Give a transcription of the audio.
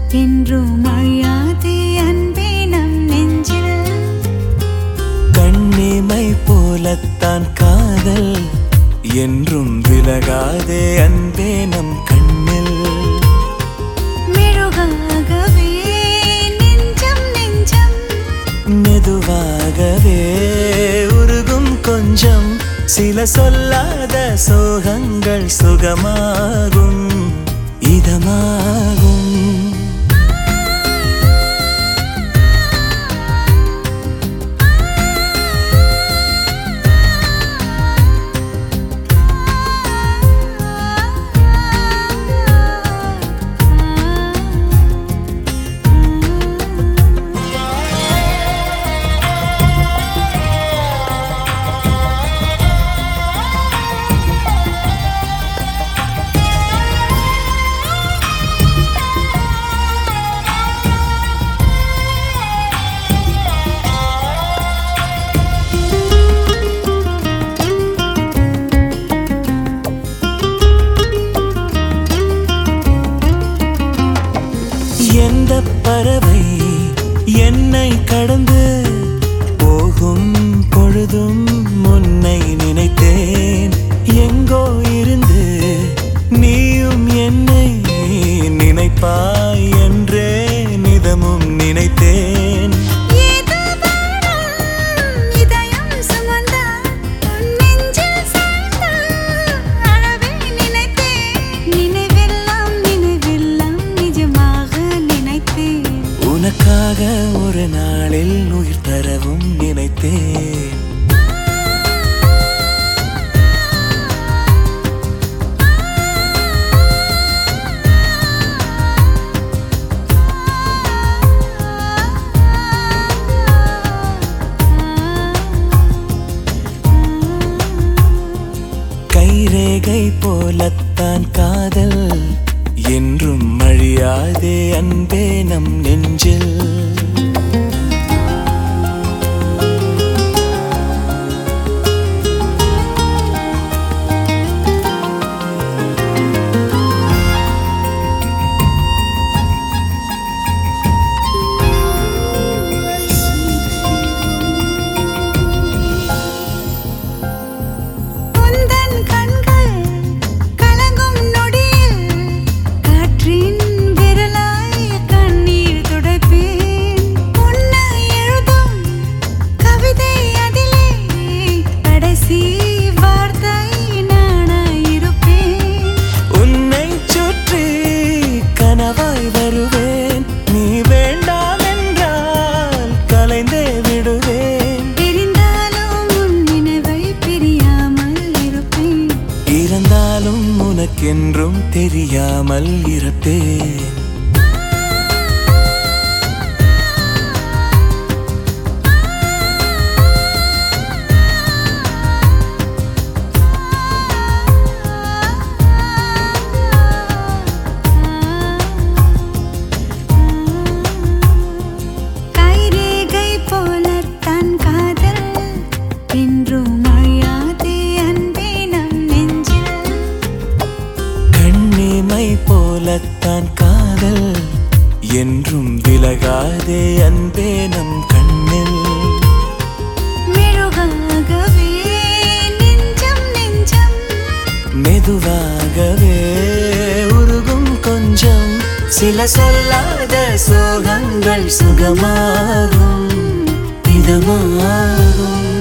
என்றும் அழியாதே அன்பே நம் நெஞ்சில் கண்ணிமை போலத்தான் காதல் என்றும் விலகாதே அன்பே நம் கண்ணில் மெழுகாகவே நெஞ்சம் நெஞ்சம் மெதுவாகவே உருகும் கொஞ்சம் சில சொல்லாத சோகங்கள் சுகமாகும் இதமாகும் எந்த பறவை என்னை கடந்து போகும் பொழுதும் முன்னை நினைத்தேன் எங்கோ இருந்து நீயும் என்னை நினைப்பாய் என்றே நிதமும் நினைத்தேன் ஏதோ வானம் இதயம் சுமந்தா உன் நெஞ்சில் சாய்ந்தா அழவே நினைத்தேன் நினைவெல்லாம் நினைவெல்லாம் நிஜமாக நினைத்தேன் உனக்காக ஒரு நாளில் உயிர் தரவும் நினைத்தேன் கைரேகை போலத்தான் காதல் என்றும் அழியாதே அன்பே நம் நெஞ்சில் உந்தன் கண்கள் கலங்கும் நொடியில் காற்றின் விரலாய் கண்ணீர் துடைப்பேன் உன்னை எழுதும் கவிதை அதிலே கடைசி வார்த்தை நானாயிருப்பேன் உன்னை சுற்றி கனவாய் வருவேன் நீ வேண்டாம் என்றால் கலைந்தே விடுவேன் தெரிந்தாலும் உன் நினைவை பிரியாமல் இருப்பேன் இருந்தாலும் உனக்கென்றும் தெரியாமல் இருப்பேன் கைரேகை போலத்தான் காதல் என்றும் அழியாதே அன்பே நம் நெஞ்சில் கண்ணிமை போலத்தான் காதல் என்றும் விலகாதே அன்பே நம் கண்ணில் மெழுகாகவே நெஞ்சம் நெஞ்சம் மெதுவாகவே உருகும் கொஞ்சம் சில சொல்லாத சோகங்கள் சுகமாகும் இதமாகும்